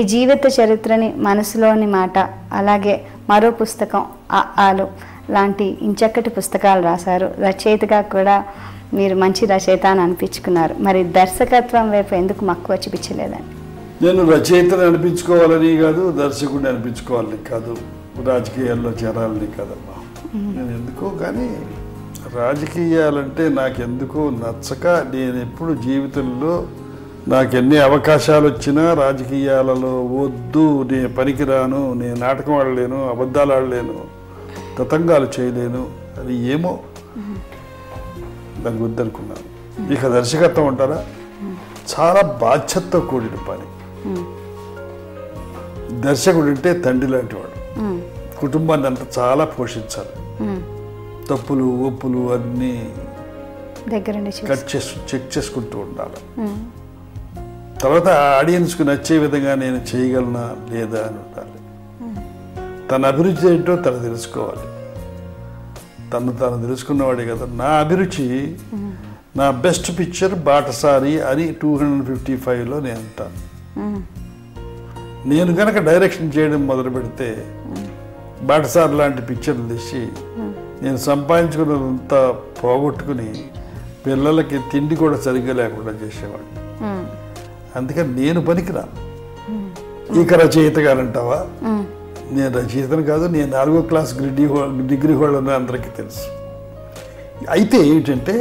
జీవిత చరిత్రని మనసులోని మాట అలాగే మరో పుస్తకం ఆ ఆలు లాంటి ఇంచక్కటి పుస్తకాలు రాశారు రచయితగా కూడా మీరు మంచి రచయిత అని అనిపించుకున్నారు మరి దర్శకత్వం వైపు ఎందుకు మక్కువ చూపించలేదండి నేను రచయితని అనిపించుకోవాలని కాదు దర్శకుడిని అనిపించుకోవాలని కాదు రాజకీయాల్లో చేరాలని కాదమ్మా నేను ఎందుకో కానీ రాజకీయాలంటే నాకెందుకో నచ్చక నేను ఎప్పుడు జీవితంలో నాకు ఎన్ని అవకాశాలు వచ్చినా రాజకీయాలలో వద్దు నేను పనికిరాను నేను నాటకం ఆడలేను అబద్ధాలు ఆడలేను తతంగాలు చేయలేను అని ఏమో నాకు వద్దనుకున్నాను ఇక దర్శకత్వం ఉంటారా చాలా బాధ్యతతో కూడిన పని ఉమ్, దర్శకుడు అంటే తండ్రి లాంటి వాడు ఉమ్, కుటుంబాన్ని అంతా చాలా పోషించాలి ఉమ్. తప్పులు ఒప్పులు అన్నీ దగ్గరుండి చూసి కట్ చేసు చెక్ చేసుకుంటూ ఉండాలి ఉమ్, తర్వాత ఆడియన్స్కు నచ్చే విధంగా నేను చేయగలనా లేదా అని ఉండాలి తన అభిరుచి ఏంటో తను తెలుసుకోవాలి తను తాను తెలుసుకున్నవాడే కదా నా అభిరుచి నా బెస్ట్ పిక్చర్ బాటసారి అని టూ హండ్రెడ్ ఫిఫ్టీ ఫైవ్లో నేను అంటాను ఉమ్, నేను కనుక డైరెక్షన్ చేయడం మొదలు పెడితే బాటసార్ లాంటి పిక్చర్లు తెచ్చి నేను సంపాదించుకున్నదంతా పోగొట్టుకుని పిల్లలకి తిండి కూడా సరిగ్గా లేకుండా చేసేవాడిని ఉమ్, అందుకని నేను పనికిరాను ఇక రచయిత గారంటావా ఉమ్, నేను రచయితను కాదు నేను నాలుగో క్లాస్ డిగ్రీ హోల్ డిగ్రీ హోల్డర్ అని అందరికీ తెలుసు అయితే ఏంటంటే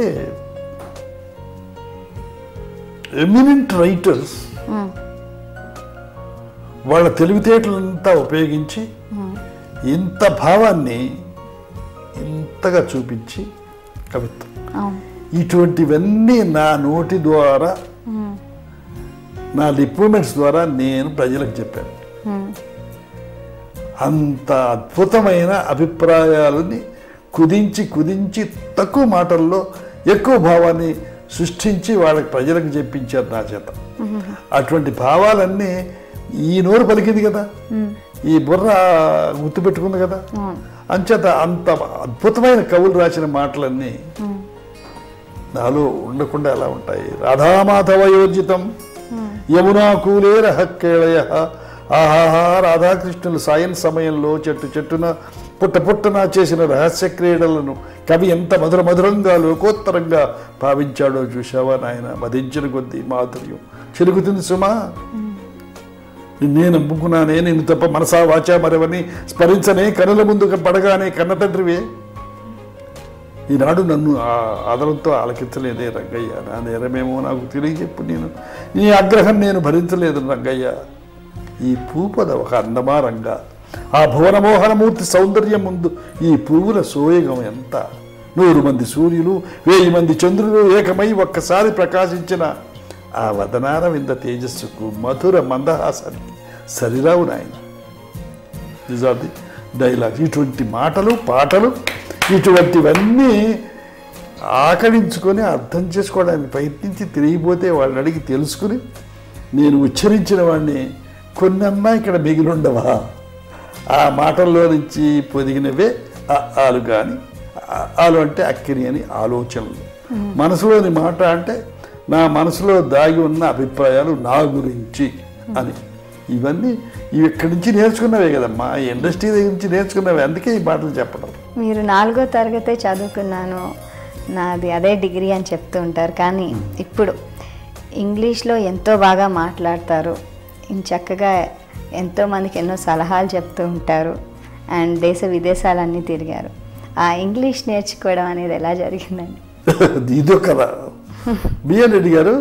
ఎమినెంట్ రైటర్స్ ఉమ్, వాళ్ళ తెలివితేటలంతా ఉపయోగించి ఉమ్, ఇంత భావాన్ని ఇంతగా చూపించి కవిత్వం అవును ఇటువంటివన్నీ నా నోటి ద్వారా ఉమ్, నా లిప్మెంట్స్ ద్వారా నేను ప్రజలకు చెప్పాను ఉమ్, అంత అద్భుతమైన అభిప్రాయాలని కుదించి కుదించి తక్కువ మాటల్లో ఎక్కువ భావాన్ని సృష్టించి వాళ్ళకి ప్రజలకు చెప్పించారు నా చేత అటువంటి భావాలన్నీ ఈ నోరు పలికింది కదా ఉమ్, ఈ బుర్ర గుర్తుపెట్టుకుంది కదా అవును అంచేత అంత అద్భుతమైన కవులు రాసిన మాటలన్నీ ఉమ్, నాలో ఉండకుండా ఎలా ఉంటాయి రాధామాధవయోజితం ఉమ్, యమునా కూలేర హక్కేళయ ఆహాహా రాధాకృష్ణులు సాయం సమయంలో చెట్టు చెట్టున పుట్ట పుట్టన చేసిన రహస్య క్రీడలను కవి ఎంత మధుర మధురంగా లోకోత్తరంగా భావించాడో చూశావా నాయన మదించిన కొద్దీ మాధుర్యం చెరుగుతుంది సుమా నేను నమ్ముకున్నానే నేను తప్ప మనసా వాచా మరెవని స్మరించనే కనుల ముందు పడగానే కన్న తండ్రివే ఈనాడు నన్ను ఆ ఆదరంతో ఆలకించలేదే రంగయ్య నా నేరమేమో నాకు తెలియజెప్పు నేను నీ ఆగ్రహం నేను భరించలేదు రంగయ్య ఈ పూపద ఒక అందమా రంగ ఆ భువనమోహనమూర్తి సౌందర్యం ముందు ఈ పువ్వుల సోయగం ఎంత నూరు మంది సూర్యులు వెయ్యి మంది చంద్రులు ఏకమై ఒక్కసారి ప్రకాశించిన ఆ వదనార వింద తేజస్సుకు మధుర మందహాసానికి సరిరావు నాయన దీస్ ఆర్ ది డైలాగ్స్ ఇటువంటి మాటలు పాటలు ఇటువంటివన్నీ ఆకలించుకొని అర్థం చేసుకోవడానికి ప్రయత్నించి తిరిగిపోతే వాళ్ళని అడిగి తెలుసుకుని నేను ఉచ్చరించిన వాడిని కొన్నన్నా ఇక్కడ మిగిలిండవా ఆ మాటల్లో నుంచి పొదిగినవే ఆ ఆలు కానీ ఆలు అంటే అక్కిరి అని ఆలోచనలు మనసులోని మాట అంటే నా మనసులో దాగి ఉన్న అభిప్రాయాలు నా గురించి అని ఇవన్నీ ఇవి ఇక్కడి నుంచి నేర్చుకున్నవే కదమ్మా ఈ ఇండస్ట్రీ దగ్గర నుంచి నేర్చుకున్నవే అందుకే ఈ మాటలు చెప్పడం మీరు నాలుగో తరగతే చదువుకున్నాను నాది అదే డిగ్రీ అని చెప్తూ ఉంటారు కానీ ఇప్పుడు ఇంగ్లీష్లో ఎంతో బాగా మాట్లాడతారు ఇన్ చక్కగా ఎంతో మందికి ఎన్నో సలహాలు చెప్తూ ఉంటారు అండ్ దేశ విదేశాలన్నీ తిరిగారు ఆ ఇంగ్లీష్ నేర్చుకోవడం అనేది ఎలా జరిగిందండి ఇదో కదా బిఎన్ రెడ్డి గారు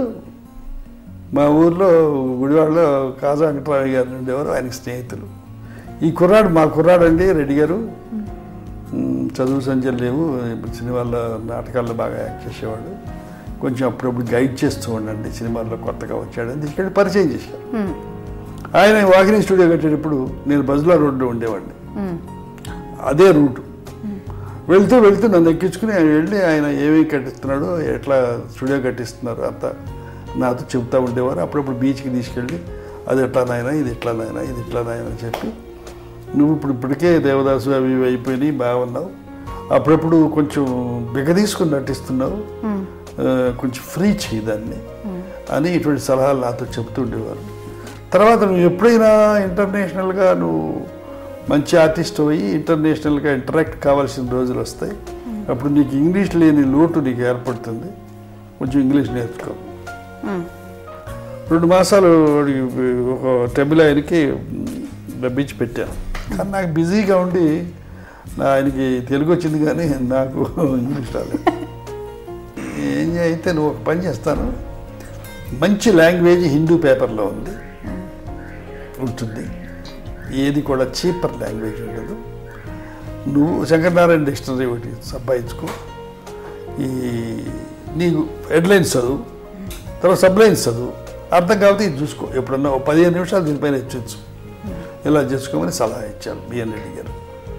మా ఊర్లో గుడివాడలో కాజా వెంకటరావు గారు ఉండేవారు ఆయనకి స్నేహితులు ఈ కుర్రాడు మా కుర్రాడు అండి రెడ్డి గారు మ్, చదువు సంచలు లేవు ఇప్పుడు సినిమాల్లో నాటకాల్లో బాగా యాక్ట్ చేసేవాడు కొంచెం అప్పుడప్పుడు గైడ్ చేస్తూ ఉండండి సినిమాల్లో కొత్తగా వచ్చాడని తీసుకెళ్ళి పరిచయం చేశారు మ్మ్. ఆయన వాకినీ స్టూడియో కట్టేటప్పుడు నేను బజులా రోడ్డు ఉండేవాడిని మ్మ్. అదే రూటు వెళ్తూ వెళ్తూ నన్ను ఎక్కించుకుని ఆయన వెళ్ళి ఆయన ఏమేమి కట్టిస్తున్నాడో ఎట్లా స్టూడియో కట్టిస్తున్నారు అంతా నాతో చెప్తా ఉండేవారు అప్పుడప్పుడు బీచ్కి తీసుకెళ్ళి అది ఎట్లా నాయనా ఇది ఎట్లా నాయనా ఇది ఎట్లా నాయనా అని చెప్పి నువ్వు ఇప్పుడు ఇప్పటికే దేవదాసు అవి ఇవి అయిపోయినాయి బాగున్నావు అప్పుడప్పుడు కొంచెం బిగదీసుకుని నటిస్తున్నావు మ్మ్. ఆ, కొంచెం ఫ్రీ చేయి దాన్ని అని ఇటువంటి సలహాలు నాతో చెప్తూ ఉండేవారు తర్వాత నువ్వు ఎప్పుడైనా ఇంటర్నేషనల్గా నువ్వు మంచి ఆర్టిస్ట్ అయ్యి ఇంటర్నేషనల్గా ఇంటరాక్ట్ కావాల్సిన రోజులు వస్తాయి అప్పుడు నీకు ఇంగ్లీష్ లేని లోటు నీకు ఏర్పడుతుంది కొంచెం ఇంగ్లీష్ నేర్చుకో మ్మ్. రెండు మాసాలు వాడికి ఒక టెంపుల్ ఆయనకి డబ్బించి పెట్టాను కానీ నాకు బిజీగా ఉండి నా ఆయనకి తెలుగు వచ్చింది కానీ నాకు ఇంగ్లీష్ రాలేదు ఏం చే- అయితే నువ్వు ఒక పని చేస్తాను మంచి లాంగ్వేజ్ హిందూ పేపర్లో ఉంది ఉంటుంది ఏది కూడా చీపర్ లాంగ్వేజ్ ఉండదు నువ్వు శంకరనారాయణ డిక్షనరీ ఒకటి సంపాదించుకో ఈ నీకు హెడ్లైన్స్ చదువు తర్వాత సబ్లైన్స్ చదువు అర్థం కాబట్టి ఇది చూసుకో ఎప్పుడన్నా ఒక పదిహేను నిమిషాలు దీనిపైన ఇచ్చొచ్చు ఇలా చేసుకోమని సలహా ఇచ్చారు బిఎన్ రెడ్డి గారు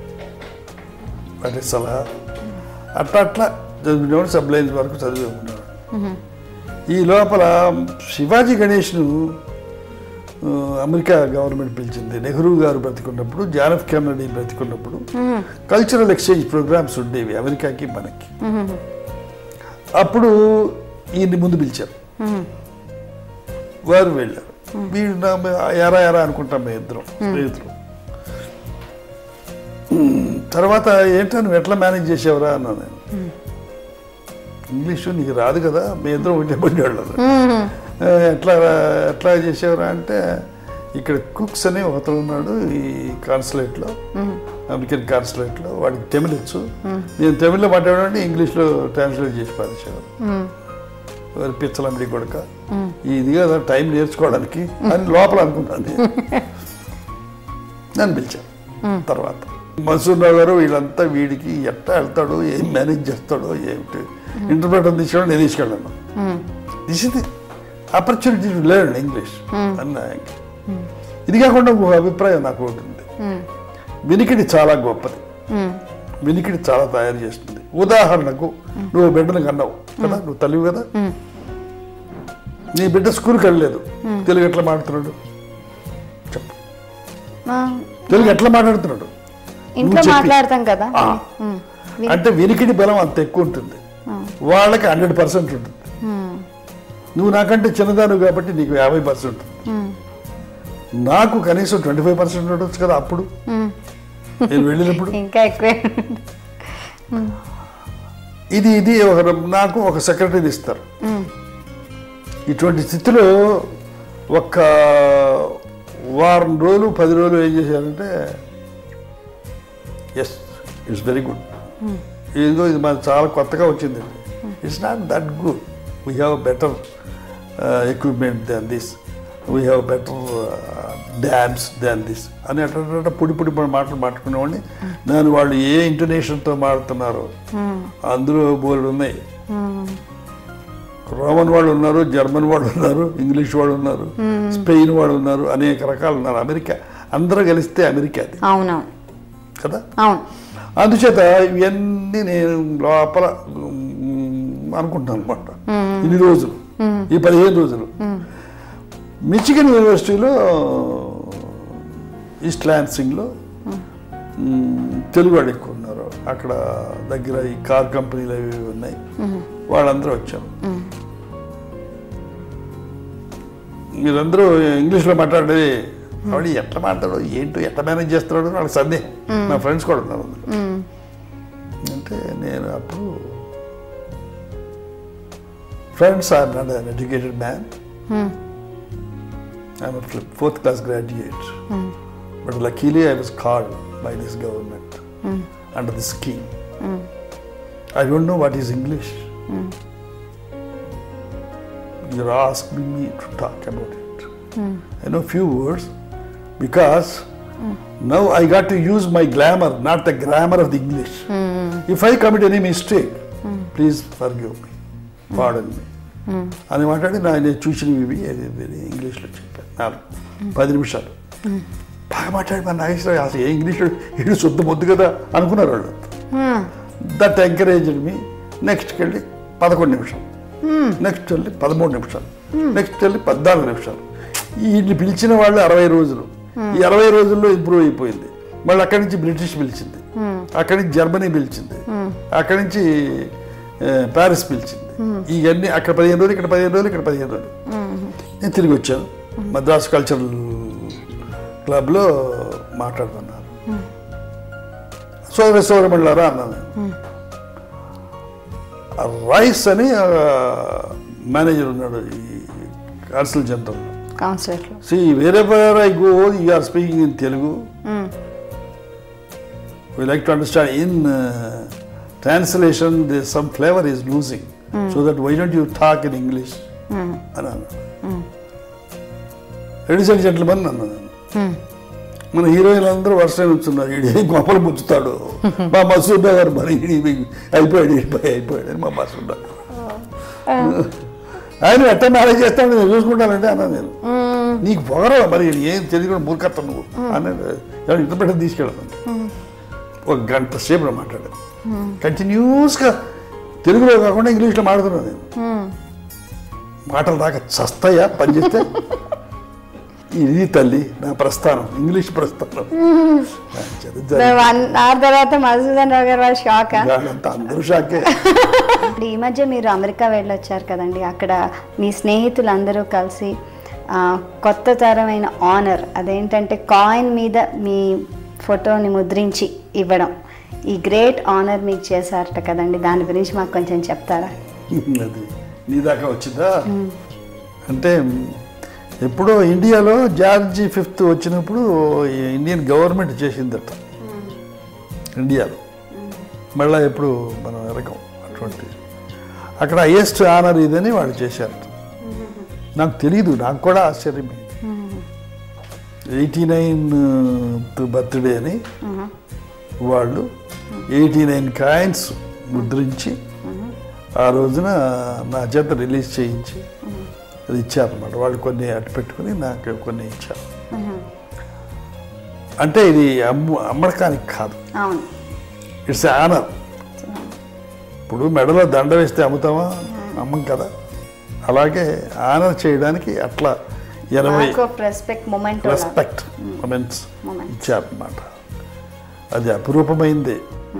వాటి సలహా అట్లా అట్లా చదివినవాడు సబ్లైన్స్ వరకు చదివి ఉన్నాడు ఈ లోపల శివాజీ గణేష్ను ఆ, అమెరికా గవర్నమెంట్ పిలిచింది నెహ్రూ గారు బ్రతికున్నప్పుడు జానఫ్ కెన్నడీ బ్రతికున్నప్పుడు కల్చరల్ ఎక్స్చేంజ్ ప్రోగ్రామ్స్ ఉండేవి అమెరికాకి మనకి మ్మ్. అప్పుడు ఈయన్ని ముందు పిలిచారు మ్మ్. వారు వెళ్ళారు వీడు నా ఎరా ఎరా అనుకుంటాం మేము ఇద్దరం స్నేహితులు తర్వాత ఏంటో నువ్వు ఎట్లా మేనేజ్ చేసావురా అన్నా నేను ఇంగ్లీషు నీకు రాదు కదా మీ ఇద్దరం ఒకటే పడ్డాడు మ్మ్. ఎట్లా ఎట్లా చేసేవరా అంటే ఇక్కడ కుక్స్ అని ఒకతను ఉన్నాడు ఈ కాన్సులేట్లో అమెరికన్ కాన్సులేట్లో వాడికి తమిళ వచ్చు నేను తమిళ్లో మాట్లాడాలంటే ఇంగ్లీష్లో ట్రాన్స్లేట్ చేసి పారేసేవారు మ్మ్. వారి పిచ్చలమిడి కొడక ఇది కదా టైం నేర్చుకోవడానికి అని లోపల అనుకున్నాను నేను. నన్ను పిలిచాను తర్వాత మసూర్రావు గారు వీళ్ళంతా వీడికి ఎట్లా వెళ్తాడో ఏం మేనేజ్ చేస్తాడో ఏమిటి ఇంటర్ప్రిటర్ తీసుకెళ్ళడం నేను తీసుకెళ్ళాను hmm. This is the opportunity to learn English అన్న ఇది కాకుండా ఒక అభిప్రాయం నాకు ఒకటి ఉంది మ్మ్. వినికిడి చాలా గొప్పది మ్మ్. వినికిడి చాలా తయారు చేస్తుంది ఉదాహరణకు నువ్వు బిడ్డను కన్నావు కదా నువ్వు తల్లివి కదా మ్మ్. నీ బిడ్డ స్కూల్కి వెళ్ళలేదు తెలుగు ఎట్లా మాట్లాడుతున్నాడు చెప్పు ఆ, తెలుగు ఎట్లా మాట్లాడుతున్నాడు ఇంట్లో నువ్వు చెప్పి. మాట్లాడతాం కదా ఆ. మ్మ్. అంటే వినికిడి బలం అంత ఎక్కువ ఉంటుంది వాళ్ళకి హండ్రెడ్ పర్సెంట్ ఉంటుంది మ్మ్. నువ్వు నాకంటే చిన్నదాను కాబట్టి నీకు యాభై పర్సెంట్ మ్మ్. నాకు కనీసం ట్వంటీ ఫైవ్ పర్సెంట్ ఉండొచ్చు కదా అప్పుడు మ్మ్. నేను వెళ్ళినప్పుడు ఇంకా ఎక్కువే ఇది ఇది ఒక నాకు ఒక సెక్రటరీ ఇస్తారు మ్మ్. ఇటువంటి స్థితిలో ఒక్క వారం రోజులు పది రోజులు ఏం చేశారంటే ఎస్ ఇట్స్ వెరీ గుడ్ ఏదో ఇది మనకు చాలా కొత్తగా వచ్చింది it's not that good we have better equipment than this we have better dams than this అని అట్లా పొడి పొడి పొడి మాటలు మాట్లాడుకునేవాడిని దాని వాళ్ళు ఏ ఇంటర్నేషన్తో మాడుతున్నారో అందులో బోర్డు ఉన్నాయి మ్మ్. రోమన్ వాళ్ళు ఉన్నారు జర్మన్ వాళ్ళు ఉన్నారు ఇంగ్లీష్ వాళ్ళు ఉన్నారు స్పెయిన్ వాళ్ళు ఉన్నారు అనేక రకాలు ఉన్నారు అమెరికా అందరూ కలిస్తే అమెరికా అది అవునవును కదా అవును అందుచేత ఇవన్నీ నేను లోపల మ్, అనుకుంటాను అనమాట ఇన్ని రోజులు ఈ పదిహేను రోజులు మిచిగన్ యూనివర్సిటీలో ఈస్ట్ లాన్సింగ్లో మ్, తెలుగు వాళ్ళు ఎక్కువ ఉన్నారు అక్కడ దగ్గర ఈ కార్ కంపెనీలు అవి ఇవి ఉన్నాయి వాళ్ళందరూ వచ్చారు మీరందరూ ఇంగ్లీష్లో మాట్లాడేది ఆవిడ ఎట్లా మాట్లాడో ఏంటో ఎట్లా మేనేజ్ చేస్తున్నాడో నాకు సందేహం నా ఫ్రెండ్స్ కూడా ఉన్నారు అందులో. మ్మ్. అంటే నేను అప్పుడు friends are not an educated man hmm. I'm fourth class graduate hmm. But luckily I was called by this government hmm. Under the scheme hmm. I don't know what is English you're asking me to talk about it. I know few words because now I got to use my glamour, not the grammar of the English. If I commit any mistake, please forgive me, pardon me. అని మాట్లాడి నా నేను చూసినవి ఇవి అది ఇది ఇంగ్లీష్లో చెప్పాను నాలుగు పది నిమిషాలు బాగా మాట్లాడి మన నాగేశ్వర అసలు ఏ ఇంగ్లీష్ ఇటు శుద్ధ మొద్దు కదా అనుకున్నారు వాళ్ళు మ్మ్. దట్ ఎంకరేజ్డ్ మీ నెక్స్ట్కి వెళ్ళి పదకొండు నిమిషాలు నెక్స్ట్ వెళ్ళి పదమూడు నిమిషాలు నెక్స్ట్ వెళ్ళి పద్నాలుగు నిమిషాలు వీటిని పిలిచిన వాళ్ళు అరవై రోజులు ఈ అరవై రోజుల్లో ఇంప్రూవ్ అయిపోయింది మళ్ళీ అక్కడి నుంచి బ్రిటిష్ పిలిచింది అక్కడి నుంచి జర్మనీ పిలిచింది అక్కడి నుంచి ఆ, ప్యారిస్ పిలిచింది ఇవన్నీ అక్కడ పదిహేను రోజులు ఇక్కడ పదిహేను రోజులు ఇక్కడ పదిహేను రోజులు నేను తిరిగి వచ్చాను మద్రాస్ కల్చరల్ క్లబ్లో మాట్లాడుతున్నారు సోదర సోదరమళ్ళారా అన్నాను ఆ రైస్ అని మేనేజర్ ఉన్నాడు ఈ కాన్సుల్ జనరల్ కౌన్సిలర్లో సి వేరే I go you are speaking in Telugu we like to understand in uh, translation there's some flavor is losing so that why don't you talk in english అని అన్నాడు లేడీస్ అండ్ జెంట్లమన్ అన్నాను మన heroine అందరూ వరుస ఉంచున్నారు ఈడు ఏం గొప్పలు ముచ్చుతాడు మా మసూద్ గారు మరి ఈడు అయిపోయాడు ఈడిపోయి అయిపోయాడు అని మా మసూద్ ఆయన ఎట్లా మేనేజ్ చేస్తాడు నేను చూసుకుంటానంటే అన్నాను నేను నీకు పొగరవ మరి ఈడు ఏం తెలియకుండా మూర్ఖత్వం నువ్వు అన్నాడు ఎవరు ఇంత పెట్ట తీసుకెళ్ళాను ఒక గంట సేపు మాట్లాడాను కంటిన్యూస్గా తెలుగులో కాకుండా ఇంగ్లీష్లో మాట్లాడుతున్నాను నేను మాటలు దాకా చస్తాయా పనిచేస్తే ఇది తల్లి నా ప్రస్థానం ఇంగ్లీష్ ప్రస్థానం వన్ అవర్ తర్వాత మధుసూదన్ రావు గారు వాళ్ళు షాక్ అంతా అందరూ షాకే ఈ మధ్య మీరు అమెరికా వెళ్ళొచ్చారు కదండి అక్కడ మీ స్నేహితులు అందరూ కలిసి ఆ, కొత్త తరమైన ఆనర్ అదేంటంటే కాయిన్ మీద మీ ఫోటోని ముద్రించి ఇవ్వడం ఈ గ్రేట్ ఆనర్ మీకు చేశారట కదండి దాని గురించి మాకు కొంచెం చెప్తారా అది నీ దాకా వచ్చిందా అంటే ఎప్పుడో ఇండియాలో జార్జి ఫిఫ్త్ వచ్చినప్పుడు ఈ ఇండియన్ గవర్నమెంట్ చేసిందట ఇండియాలో మళ్ళీ ఎప్పుడు మనం ఎరగం అటువంటి అక్కడ హైయెస్ట్ ఆనర్ ఇదని వాళ్ళు చేశారు నాకు తెలియదు నాకు కూడా ఆశ్చర్యమే ఎయిటీ నైన్ బర్త్డే అని వాళ్ళు ఎయిటీ నైన్ కాయిన్స్ ముద్రించి ఆ రోజున నా చేత రిలీజ్ చేయించి అది ఇచ్చారన్నమాట వాళ్ళు కొన్ని అట్టు పెట్టుకుని నాకు కొన్ని ఇచ్చారు అంటే ఇది అమ్ము అమ్మకానికి కాదు అవును ఇట్స్ ఆనర్ ఇప్పుడు మెడలో దండ వేస్తే అమ్ముతామా అమ్మం కదా అలాగే ఆనర్ చేయడానికి అట్లా ఎనభై mark of respect moment respect moments Moments. ఇచ్చారన్నమాట అది అపురూపమైంది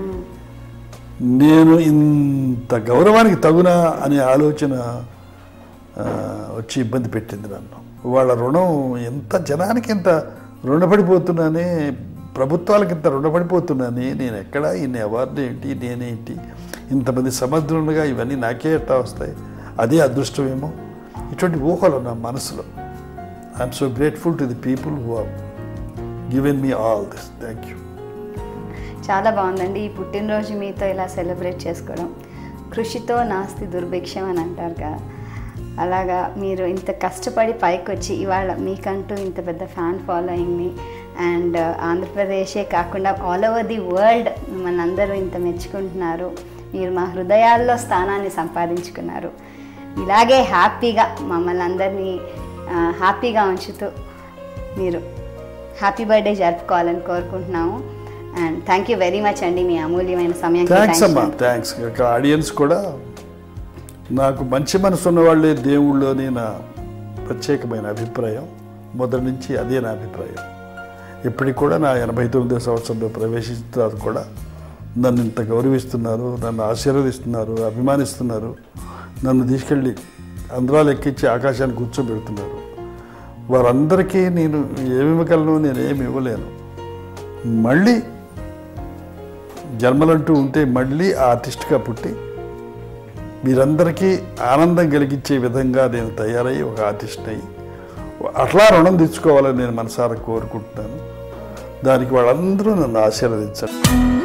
నేను ఇంత గౌరవానికి తగునా అనే ఆలోచన ఆ, వచ్చి ఇబ్బంది పెట్టింది నన్ను వాళ్ళ రుణం ఎంత జనానికి ఎంత రుణపడిపోతున్నానే ప్రభుత్వాలకు ఇంత రుణపడిపోతున్నానే నేను ఎక్కడ ఇన్ని అవార్డు ఏంటి నేనేంటి ఇంతమంది సమర్థులుగా ఇవన్నీ నాకే ఎట్టా వస్తాయి అదే అదృష్టమేమో ఇటువంటి ఊహలు నా మనసులో I'm so grateful to the people who have given me all this thank you చాలా బాగుందండి ఈ పుట్టినరోజు మీతో ఇలా సెలబ్రేట్ చేసుకోవడం కృషితో నాస్తి దుర్భిక్షం అని అంటారు కదా అలాగా మీరు ఇంత కష్టపడి పైకి వచ్చి ఇవాళ మీకంటూ ఇంత పెద్ద ఫ్యాన్ ఫాలోయింగ్ని అండ్ ఆంధ్రప్రదేశే కాకుండా ఆల్ ఓవర్ ది వరల్డ్ మిమ్మల్ని అందరూ ఇంత మెచ్చుకుంటున్నారు మీరు మా హృదయాల్లో స్థానాన్ని సంపాదించుకున్నారు ఇలాగే హ్యాపీగా మమ్మల్ని అందరినీ ఆ, హ్యాపీగా ఉంచుతూ మీరు హ్యాపీ బర్త్డే జరుపుకోవాలని కోరుకుంటున్నాము and thank you very much అండి మీ అమూల్యమైన సమయం థ్యాంక్స్ అమ్మా కేటాయించినందుకు. థ్యాంక్స్ ఇక్కడ ఆడియన్స్ కూడా నాకు మంచి మనసు ఉన్న వాళ్ళే దేవుళ్ళు అని నా ప్రత్యేకమైన అభిప్రాయం మొదటి నుంచి అదే నా అభిప్రాయం ఇప్పటికి కూడా నా ఎనభై తొమ్మిదో సంవత్సరంలో ప్రవేశిస్తున్నారు కూడా నన్ను ఇంత గౌరవిస్తున్నారు నన్ను ఆశీర్వదిస్తున్నారు అభిమానిస్తున్నారు నన్ను తీసుకెళ్ళి అందరాలు ఎక్కించి ఆకాశాన్ని కూర్చోబెడుతున్నారు వారందరికీ నేను ఏమి ఇవ్వగలను నేను ఏమి ఇవ్వలేను మళ్ళీ జన్మలంటూ ఉంటే మళ్ళీ ఆర్టిస్ట్గా పుట్టి మీరందరికీ ఆనందం కలిగించే విధంగా నేను తయారయ్యి ఒక ఆర్టిస్ట్ అయ్యి అట్లా రుణం తెచ్చుకోవాలని నేను మనసారా కోరుకుంటున్నాను దానికి వాళ్ళందరూ నన్ను ఆశీర్వదించారు